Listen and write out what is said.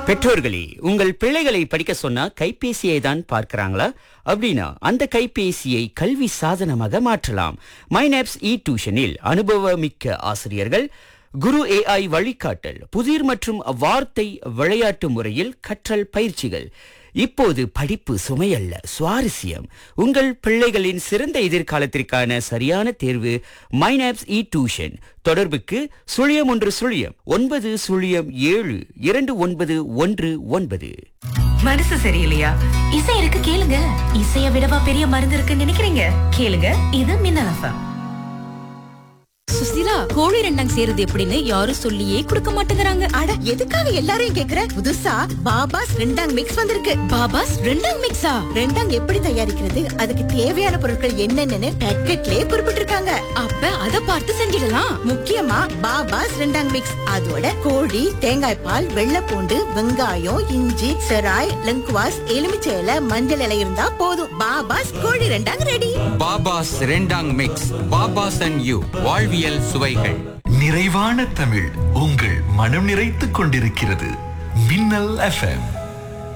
பெற்றோர்களே உங்கள் பிள்ளைகளை படிக்க சொன்னா கைபேசியை தான் பார்க்கறாங்களா அப்படின்னா அந்த கைபேசியை கல்வி சாதனமாக மாற்றலாம் மைனாப்ஸ் இ டியூஷனில் அனுபவமிக்க ஆசிரியர்கள் குரு ஏஐ வழிகாட்டல் புதிர் மற்றும் வார்த்தை விளையாட்டு முறையில் கற்றல் பயிற்சிகள் இப்போது படிப்பு சுமையல்ல சுவாரஸ்யம் உங்கள் பிள்ளைகளின் சிறந்த எதிர்காலத்திற்கான சரியான தேர்வு மைனாப்ஸ் இ டியூஷன் தொடர்புக்கு சுழியம் ஒன்று சுழியம் ஒன்பது சுழியம் ஏழு இரண்டு ஒன்பது ஒன்று ஒன்பது மனசு சரியில்லையா இசை இருக்கு கேளுங்க இசைய விடவா பெரிய மருந்து இருக்குன்னு நினைக்கிறீங்க கேளுங்க இது மின்னல் எஃப்எம் சுசிலா கோழி ரெண்டாங் சேருது எப்படின்னு யாரும் சொல்லியே கொடுக்க மாட்டேங்கிறாங்க அட எதுக்காக எல்லாரையும் கேக்குற புதுசா பாபாஸ் ரெண்டாங் மிக்ஸ் வந்திருக்கு பாபாஸ் ரெண்டாங் மிக்ஸா ரெண்டாங் எப்படி தயாரிக்கிறது அதுக்கு தேவையான பொருட்கள் என்னென்னு பேக்கெட்லயே குறிப்பிட்டிருக்காங்க அப்ப அத பார்த்து செஞ்சிடலாம் முக்கியமா பாபாஸ் ரெண்டாங் மிக்ஸ் அதோட கோழி தேங்காய் பால் வெள்ளைப்பூண்டு வெங்காயம் இஞ்சி செராய் லங்குவாஸ் எலுமிச்சை இலை மஞ்சள் இலை இருந்தா போதும் பாபாஸ் கோழி rendang ready Babas rendang mix Babas and you வாழ்வியல் சுவைகள் நிறைவான தமிழ் உங்கள் மனம் நிறைத்துக் கொண்டிருக்கிறது மின்னல் எஃப்எம்